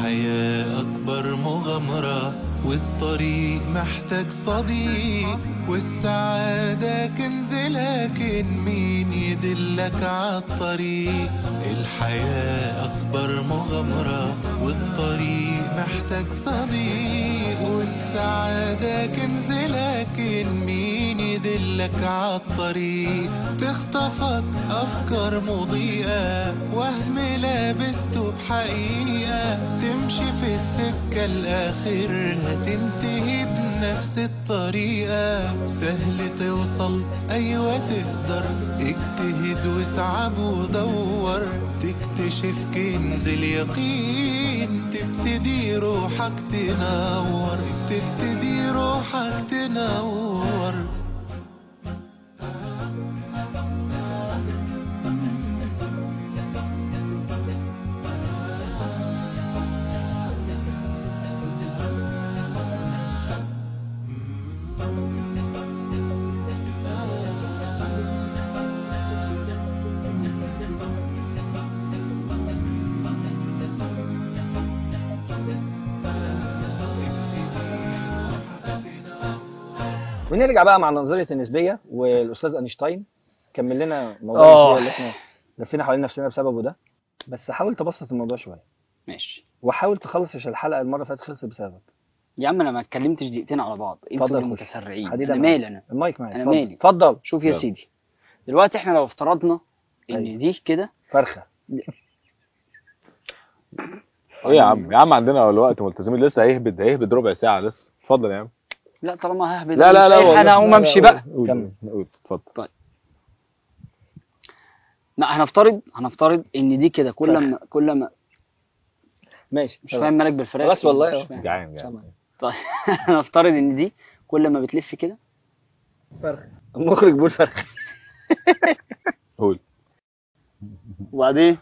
الحياة أكبر مغامرة والطريق محتاج صديق والسعادة كنز لكن مين يدلك عالطريق الحياة أكبر مغامرة والطريق محتاج صديق والسعادة كنز لكن مين يدلك عالطريق تخطفك أفكار مضيئة وهم لابسته بحقيقة تمشي في السكة الآخر هتنتهي بنفس الطريقة سهل توصل أيوة تقدر اجتهد واتعب ودور تكتشف كنز اليقين تبتدي روحك تنور تبتدي روحك تنور ونرجع بقى مع نظريه النسبيه والاستاذ اينشتاين كمل لنا موضوع آه. النسبيه اللي احنا لفينا حوالين نفسنا بسببه ده بس حاول تبسط الموضوع شويه ماشي وحاول تخلص عشان الحلقه المره اللي فاتت خلصت بسببك يا عم انا ما اتكلمتش دقيقتين على بعض اتفضل انتوا يا اللي أخوي. متسرعين حديد انا معاك. مالي انا المايك معاك أنا اتفضل. مالي. اتفضل شوف يا يلا. سيدي دلوقتي احنا لو افترضنا ان أيوة. دي كده فرخه ايه يا عم يا عم عندنا الوقت ملتزمين لسه هيهبد هيهبد ربع ساعه لسه اتفضل يا عم لا طالما ههبد لا لا لا والله. انا هقوم لا، امشي لا، بقى قول كمل. قول اتفضل ما هنفترض هنفترض ان دي كده كل ما كل ما ماشي مش فاهم مالك بالفراخ خلاص والله مش أهو. فاهم. جعان جعان سامع. طيب هنفترض ان دي كل ما بتلف كده فرخه المخرج بيقول فرخه قول وبعدين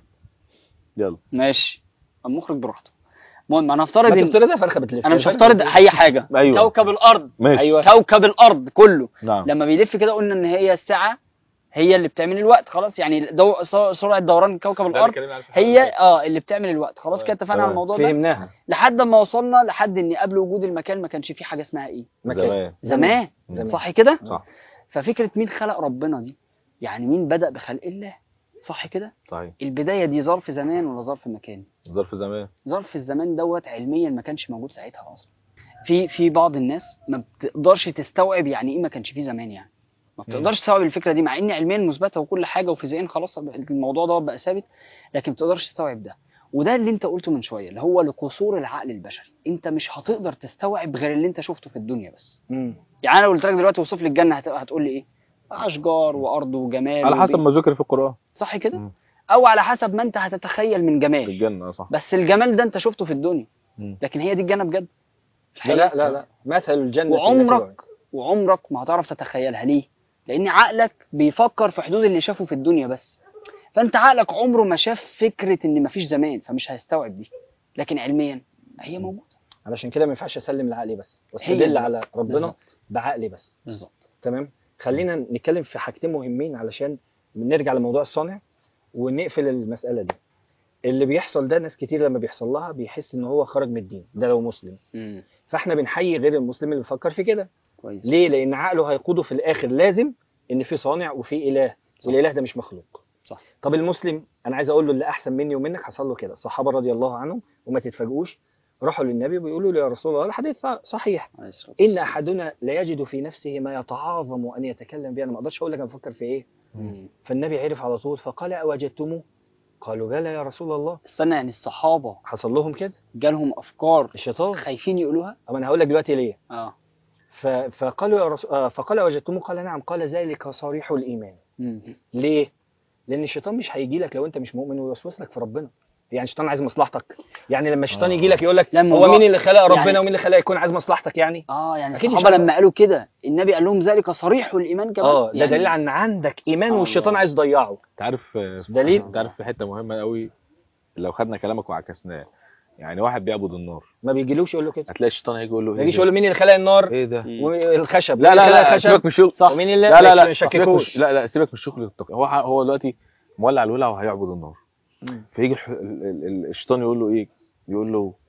يلا ماشي المخرج براحته المهم هنفترض ما ان تفترضها فرخه بتلف انا مش الفرخة هفترض بتلف. اي حاجه ايوه كوكب الارض ماشي أيوة. كوكب الارض كله نعم لما بيلف كده قلنا ان هي الساعه هي اللي بتعمل الوقت خلاص يعني دو... س- سرعه دوران كوكب الارض هي اه اللي بتعمل الوقت خلاص كده اتفقنا على تمام. الموضوع ده فهمناها لحد ما وصلنا لحد ان قبل وجود المكان ما كانش في حاجه اسمها ايه مكان زمان زمان زمان. صح كده صح ففكره مين خلق ربنا دي يعني مين بدا بخلق الله صح كده صحيح البدايه دي ظرف زمان ولا ظرف مكان ظرف زمان ظرف الزمان دوت علميا ما كانش موجود ساعتها اصلا في في بعض الناس ما بتقدرش تستوعب يعني ايه ما كانش في زمان يعني ما بتقدرش تستوعب الفكره دي مع ان علميا مثبته وكل حاجه وفيزيائيا خلاص الموضوع دوت بقى ثابت لكن ما بتقدرش تستوعب ده وده اللي انت قلته من شويه اللي هو لقصور العقل البشري انت مش هتقدر تستوعب غير اللي انت شفته في الدنيا بس مم. يعني انا لو قلت لك دلوقتي اوصف لي الجنه هت- هتقول لي ايه اشجار وارض وجمال على حسب وبيت. ما ذكر في القران صح كده مم. او على حسب ما انت هتتخيل من في جمال الجنه صح بس الجمال ده انت شفته في الدنيا مم. لكن هي دي الجنه بجد لا لا لا لا مثل الجنه التي وعمرك وعمرك ما هتعرف تتخيلها ليه لان عقلك بيفكر في حدود اللي شافه في الدنيا بس فانت عقلك عمره ما شاف فكره ان مفيش زمان فمش هيستوعب دي لكن علميا هي موجوده علشان كده ما ينفعش اسلم لعقلي بس هي واستدل دي. على ربنا بالظبط بعقلي بس بالظبط تمام خلينا نتكلم في حاجتين مهمين علشان نرجع لموضوع الصانع ونقفل المساله دي اللي بيحصل ده ناس كتير لما بيحصل لها بيحس ان هو خرج من الدين ده لو مسلم امم فاحنا بنحيي غير المسلم اللي بيفكر في كده كويس ليه لان عقله هيقوده في الاخر لازم ان في صانع وفي اله صح. والاله ده مش مخلوق صح. طب المسلم انا عايز اقول له اللي احسن مني ومنك حصل له كده الصحابه رضي الله عنهم وما تتفاجئوش راحوا للنبي وبيقولوا له يا رسول الله الحديث صحيح عليه الصلاة ان والسلام. احدنا لا يجد في نفسه ما يتعاظم ان يتكلم به انا ما اقدرش اقول لك انا بفكر في ايه مم. فالنبي عرف على طول فقال اوجدتموه قالوا بلى يا رسول الله استنى يعني الصحابه حصل لهم كده جالهم افكار الشيطان خايفين يقولوها اما انا هقول لك دلوقتي ليه اه ف- فقالوا يا رسول آه، فقال وجدتموه قال نعم قال ذلك صريح الايمان مم. ليه لان الشيطان مش هيجي لك لو انت مش مؤمن ويوسوس لك في ربنا يعني الشيطان عايز مصلحتك يعني لما الشيطان آه. يجي لك يقول لك لا، هو الموضوع- مين اللي خلق ربنا يعني- ومين اللي خلق يكون عايز مصلحتك يعني اه يعني أكيد مش الصحابه عارف. لما قالوا كده النبي قال لهم ذلك صريح الايمان كمان اه ده يعني دليل على ان عندك ايمان آه والشيطان الله. عايز يضيعه انت عارف آه، دليل انت عارف في حته مهمه قوي لو خدنا كلامك وعكسناه يعني واحد بيعبد النار ما بيجيلوش يقول له كده هتلاقي الشيطان هيجي يقول له ما ايه يجيش ده؟ يقول له مين اللي خلق النار ايه ده مم. والخشب لا مين اللي لا خلق لا الخشب سيبك من الشغل صح ومين اللي لا لا لا مش سيبك من شككوش الش- لا لا سيبك من الشغل التق- هو هو دلوقتي مولع الولع وهيعبد النار مم. فيجي الح- ال- ال- ال- الشيطان يقول له ايه يقول له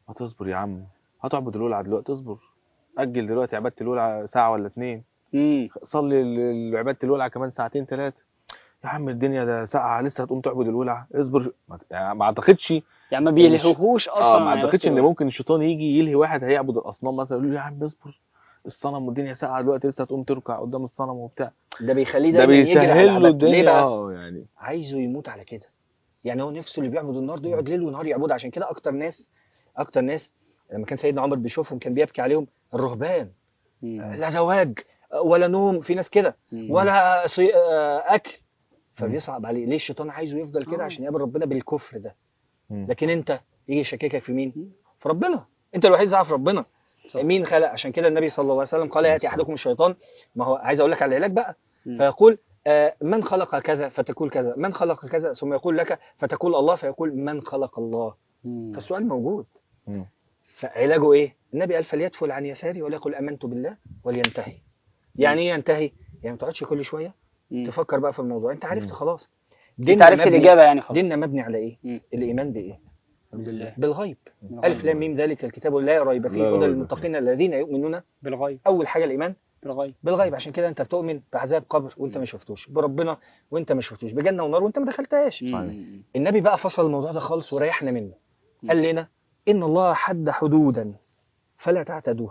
ما تصبر يا عم هتعبد الولعه دلوقتي اصبر اجل دلوقتي عباده الولعه ساعه ولا اتنين امم صلي ال- عباده الولعه كمان ساعتين ثلاثه يا عم الدنيا ده ساعه لسه هتقوم تعبد الولعه اصبر ما- يعني ما اعتقدش يعني ما بيلهوهوش اصلا اه ما عن اعتقدش ان عبادة ممكن الشيطان يجي يلهي واحد هيعبد الاصنام مثلا يقول له يا عم اصبر الصنم والدنيا ساعه دلوقتي لسه هتقوم تركع قدام الصنم وبتاع ده بيخليه ده دايما يجري على بيسهل له عبادته. ليه الدنيا بقى اه يعني عايزه يموت على كده يعني هو نفسه اللي بيعبد النار ده يقعد ليل ونهار يعبد عشان كده اكتر ناس اكتر ناس لما كان سيدنا عمر بيشوفهم كان بيبكي عليهم الرهبان مم. لا زواج ولا نوم في ناس كده مم. ولا صي... آه، اكل فبيصعب عليه ليه الشيطان عايزه يفضل كده آه. عشان يقابل ربنا بالكفر ده مم. لكن انت يجي يشككك في مين مم. في ربنا انت الوحيد اللي تعرف ربنا صح. مين خلق عشان كده النبي صلى الله عليه وسلم قال ياتي احدكم الشيطان ما هو عايز اقول لك على العلاج بقى مم. فيقول آه، من خلق كذا فتقول كذا من خلق كذا ثم يقول لك فتقول الله فيقول من خلق الله مم. فالسؤال موجود مم. فعلاجه ايه النبي قال فليدفل عن يساري وليقل امنت بالله ولينتهي يعني ايه ينتهي يعني ما تقعدش كل شويه مم. تفكر بقى في الموضوع انت عرفت مم. خلاص انت عرفت مبني- الاجابه يعني خلاص ديننا مبني على ايه مم. الايمان بايه الحمد لله بالغيب بالغيب. الف لام ميم ذلك الكتاب لا ريب لا فيه ريب هدى فيه. للمتقين الذين يؤمنون بالغيب اول حاجه الايمان بالغيب بالغيب عشان كده انت بتؤمن بعذاب قبر وانت ما شفتوش بربنا وانت ما شفتوش بجنه ونار وانت ما دخلتهاش مم. النبي بقى فصل الموضوع ده خالص وريحنا منه مم. قال لنا ان الله حد حدودا فلا تعتدوها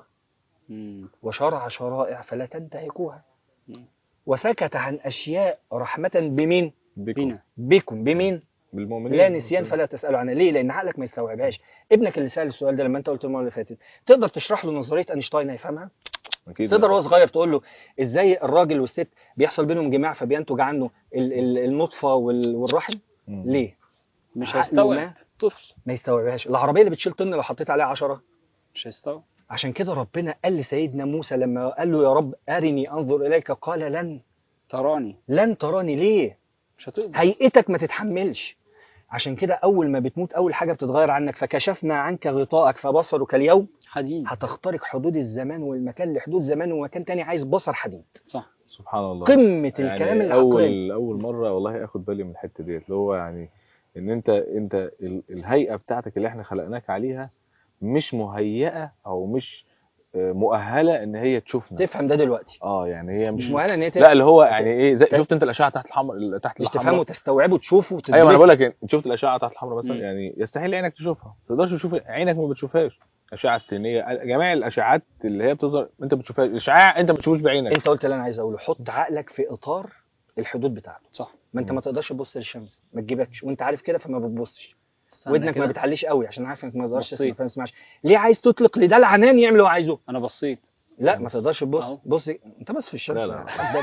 مم. وشرع شرائع فلا تنتهكوها مم. وسكت عن اشياء رحمه بمين بكم بينا بكم بمين بالمؤمنين لا نسيان فلا تسالوا عنها ليه لان عقلك ما يستوعبهاش ابنك اللي سال السؤال ده لما انت قلت المره اللي فاتت تقدر تشرح له نظريه اينشتاين هيفهمها اكيد تقدر وهو صغير تقول له ازاي الراجل والست بيحصل بينهم جماع فبينتج عنه ال- ال- النطفه وال- والرحم مم. ليه مش عقله هيستوعب ما- طفل ما يستوعبهاش العربيه اللي بتشيل طن لو حطيت عليها 10 مش هيستوعب عشان كده ربنا قال لسيدنا موسى لما قال له يا رب ارني انظر اليك قال لن تراني لن تراني ليه مش هتقدر هيئتك ما تتحملش عشان كده اول ما بتموت اول حاجه بتتغير عنك فكشفنا عنك غطاءك فبصرك اليوم حديد هتخترق حدود الزمان والمكان لحدود زمان ومكان تاني عايز بصر حديد صح سبحان الله قمه الكلام يعني العقلاني اول اول مره والله اخد بالي من الحته ديت اللي هو يعني ان انت انت ال- الهيئه بتاعتك اللي احنا خلقناك عليها مش مهيئه او مش آه، مؤهله ان هي تشوفنا تفهم ده دلوقتي اه يعني هي مش مش مؤهله ان هي لا اللي هو يعني ايه زي ت- شفت انت الاشعه تحت الحمر تحت مش الحمراء تفهمه تستوعبه تشوفه ايوه ما انا وتدركه. بقول لك انت شفت الاشعه تحت الحمراء مثلا مم. يعني يستحيل عينك تشوفها ما تقدرش تشوف عينك ما بتشوفهاش الاشعه السينيه جميع الاشعاعات اللي هي بتظهر انت ما بتشوفهاش الاشعاع انت ما بتشوفوش بعينك انت قلت اللي انا عايز اقوله حط عقلك في اطار الحدود بتاعته صح ما انت مم. ما تقدرش تبص للشمس ما تجيبكش وانت عارف كده فما بتبصش استنى ودنك كده. ما بتعليش قوي عشان عارف انك ما تقدرش تسمع بصيت. فما تسمعش ليه عايز تطلق لده العنان يعمل اللي هو عايزه انا بصيت لا ما تقدرش تبص أهو. بص انت بس في الشمس لا، لا.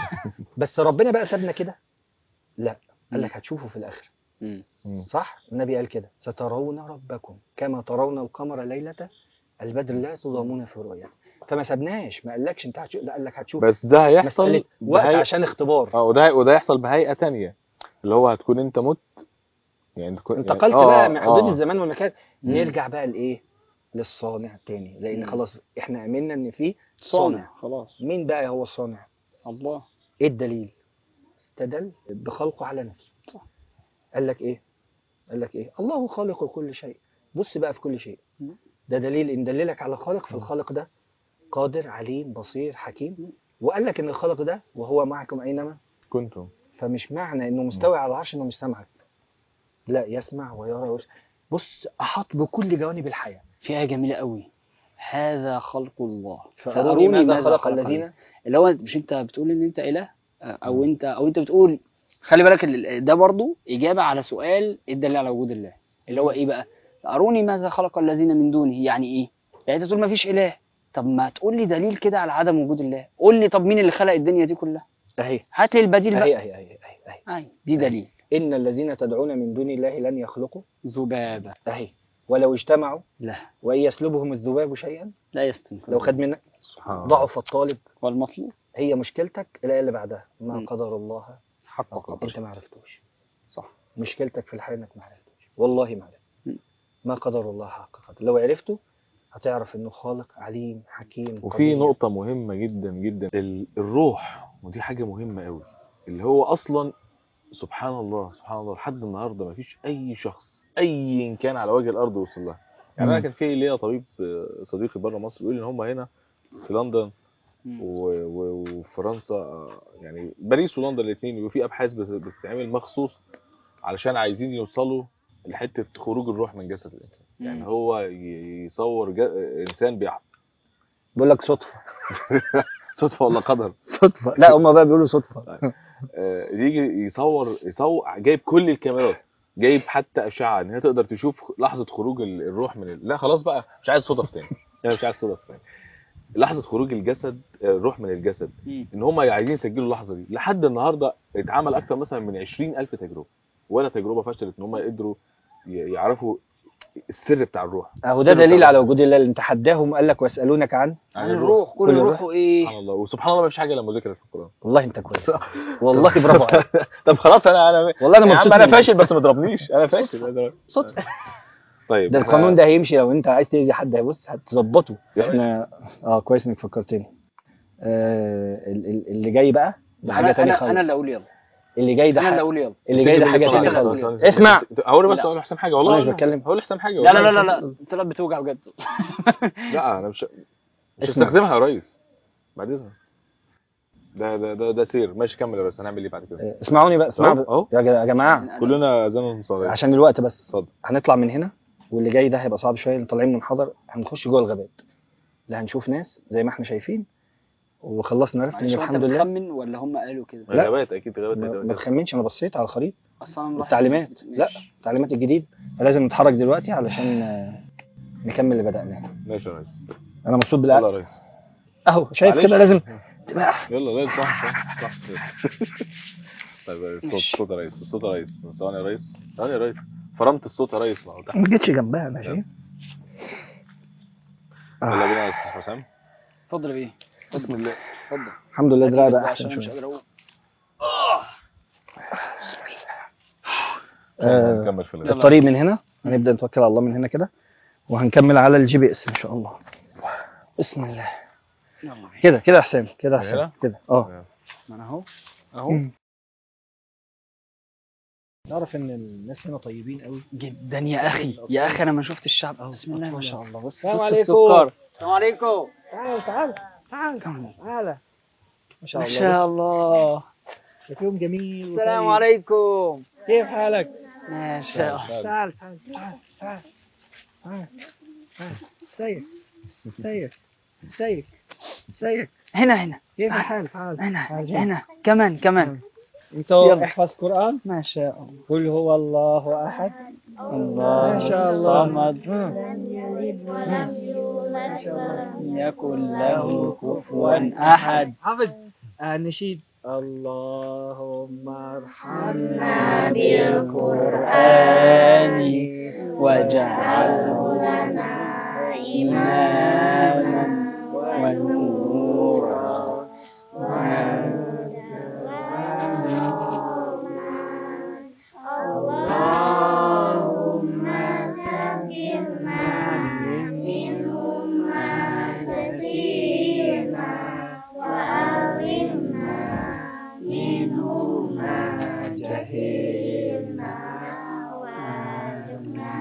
بس ربنا بقى سابنا كده لا قال مم. لك هتشوفه في الاخره مم. مم. صح النبي قال كده سترون ربكم كما ترون القمر ليله البدر لا تضامون في رؤيته فما سابناش ما قالكش انت هتشوف لا قال لك هتشوف بس ده هيحصل مساله وقت بهيئة- عشان اختبار اه وده وده يحصل بهيئه تانية اللي هو هتكون انت مت يعني تكون انتقلت يعني آه، بقى من حدود آه. الزمان والمكان مم. نرجع بقى لايه للصانع تاني لان مم. خلاص احنا امنا ان في صانع صانع خلاص مين بقى هو الصانع الله ايه الدليل استدل بخلقه على نفسه صح. قال لك ايه قال لك ايه الله خالق كل شيء بص بقى في كل شيء مم. ده دليل ان دللك على خالق فالخالق ده قادر عليم بصير حكيم وقال لك ان الخالق ده وهو معكم اينما كنتم فمش معنى انه مستوي على العرش انه مش سامعك لا يسمع ويرى ويش... بص احاط بكل جوانب الحياه في آية جميلة قوي هذا خلق الله فاروني ماذا خلق الذين اللي هو مش انت بتقول ان انت اله او انت او انت بتقول خلي بالك ال- ده برضو اجابه على سؤال إيه الدليل على وجود الله اللي هو ايه بقى اروني ماذا خلق الذين من دونه يعني ايه يعني انت تقول ما فيش اله طب ما تقول لي دليل كده على عدم وجود الله قول لي طب مين اللي خلق الدنيا دي كلها اهي هات لي البديل اهي بقى اهي اهي اهي, أهي. اي دي دليل ان الذين تدعون من دون الله لن يخلقوا ذبابه اهي ولو اجتمعوا لا وان يسلبهم الذباب شيئا لا يستنفذ لو خد منك سبحان الله ضعف الطالب والمطلوب هي مشكلتك الايه اللي بعدها ما مم. قدر الله حق حق قدره انت ما عرفتوش صح مشكلتك في الحياه انك ما عرفتوش والله ما عرفت مم. ما قدر الله حق قدره لو عرفته هتعرف انه خالق عليم حكيم وفي قدير. نقطة مهمة جدا جدا ال- الروح ودي حاجة مهمة قوي اللي هو أصلا سبحان الله سبحان الله لحد النهاردة مفيش أي شخص أي كان على وجه الأرض وصل لها يعني انا مم. كان في ليا طبيب آه، صديقي بره مصر بيقول ان هم هنا في لندن مم. و- و- وفرنسا آه، يعني باريس ولندن الاثنين بيبقى في ابحاث بت- بتتعمل مخصوص علشان عايزين يوصلوا لحته خروج الروح من جسد الانسان يعني مم. هو ي- يصور جا- انسان بيح بقول لك صدفه صدفه ولا قدر صدفه لا هم بقى بيقولوا صدفه آه، يجي يصور يصور جايب كل الكاميرات جايب حتى اشعه ان هي تقدر تشوف لحظه خروج ال- الروح من ال... لا خلاص بقى مش عايز صدف تاني انا مش عايز صدف تاني لحظه خروج الجسد آه، الروح من الجسد مم. ان هم عايزين يسجلوا اللحظه دي لحد النهارده اتعمل اكتر مثلا من 20000 تجربه ولا تجربه فشلت ان هم قدروا ي- يعرفوا السر بتاع الروح اهو ده السر دليل بتاع على وجود الله اللي تحداهم قال لك ويسالونك عن عن الروح كل كل روحه ايه سبحان الله وسبحان الله ما فيش حاجه لما ذكرت في القران والله انت كويس والله برافو عليك طب خلاص انا انا والله انا يا عم مبسوط انا منك. فاشل بس ما تضربنيش انا فاشل صدفه طيب ده إحنا- القانون ده هيمشي لو انت عايز تاذي حد هيبص هتظبطه يا احنا اه كويس انك فكرتني آه ال- ال- اللي جاي بقى ده حاجه انا تانية انا خالص انا اللي اقول يلا اللي جاي ده انا اللي حاجة اقول يلا اللي جاي ده حاجه تانية تانية خالص. خالص اسمع هقول بس لا. اقول لحسام حاجه والله أنا مش أقول- بتكلم. هقول لحسام حاجه لا لا والله لا لا لا طلعت بتوجع بجد لا انا مش مش اسمع. هستخدمها يا ريس بعد اذنك ده ده ده ده سير ماشي كمل يا ريس هنعمل ايه بعد كده آه، اسمعوني بقى اسمعوا أهو، أهو. يا جا- يا جماعه كلنا اذان صغير عشان الوقت بس اتفضل هنطلع من هنا واللي جاي ده هيبقى صعب شويه لأن طالعين من حضر هنخش جوه الغابات لا هنشوف ناس زي ما احنا شايفين وخلصنا عرفت ان معلش هو انت الحمد لله بتخمن ولا هم قالوا كده لا. غابات اكيد غابات ما ما غابات. تخمنش انا بصيت على الخريطه اصلا انا ملاحظ التعليمات ماشي. لا التعليمات الجديد لازم نتحرك دلوقتي علشان آه، نكمل اللي بدأناه ماشي يا ريس انا مبسوط يلا بالعقل يا ريس اهو شايف معلش. كده لازم تبقى يلا يلا صح صح صح طيب الصوت ماشي. الصوت يا ريس الصوت يا ريس ثواني يا ريس ثواني يا ريس فرمت الصوت يا ريس ما هو تحت ما جيتش جنبها ماشي يلا آه. بينا يا استاذ حسام اتفضل يا بيه بسم الله اتفضل الحمد لله دراعي بقى عشان احسن انا مش شويه قادر اقوم آه، نكمل في يلا. الغد الطريق من هنا هنبدأ نتوكل على الله من هنا كده وهنكمل على الجي بي اس ان شاء الله بسم الله يلا بيه كده كده يا حسام كده يا من حسام هنا؟ كده اه ما انا اهو اهو مم. تعرف ان الناس هنا طيبين قوي جدا يا اخي يا اخي انا ما شفت الشعب اهو بسم الله ما شاء الله بص السلام بص عليكم. السكر السلام عليكم تعال تعال تعال تعال ما شاء ما الله شاء الله بص، يوم جميل السلام وطيب. عليكم كيف حالك؟ ما شاء الله تعال تعال تعال تعال تعال تعال ازيك ازيك ازيك ازيك هنا هنا كيف تعال. الحال تعال هنا تعال. هنا كمان كمان انت يلا. احفظ قرآن ما شاء الله قل هو الله احد الله ما شاء الله. الصمد مم. لم يكن له كفوا احد حافظ النشيد اللهم ارحمنا بالقرآن واجعله لنا إماما ونورا اللهم ذكرنا منهما كثيرا وأعلمنا منهما جهيلا وارزقنا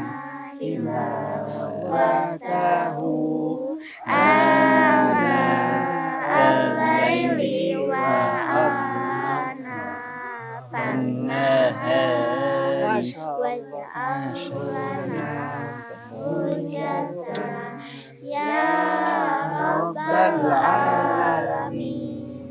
تلاوته آناء الليل وأطراف النهار واجعل لنا حجة يا رب العالمين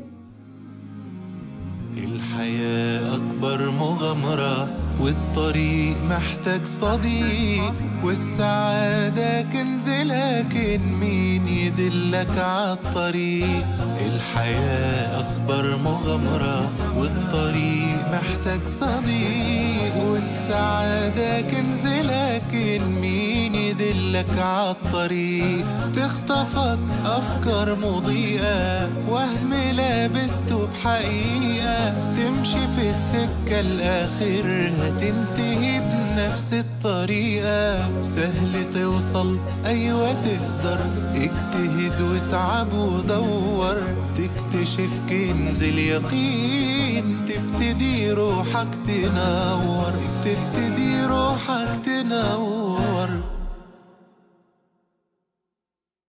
الحياة أكبر مغامرة والطريق محتاج صديق والسعادة كنز لكن مين يدلك عالطريق الحياة أكبر مغامرة والطريق محتاج صديق والسعادة كنز لكن مين يدلك عالطريق تخطفك أفكار مضيئة وهم لابسته بحقيقة تمشي في السكة الآخر هتنتهي بنفس الطريقة سهل توصل أيوة تقدر اجتهد واتعب ودور تكتشف كنز اليقين تبتدي روحك تنور تبتدي روحك تنور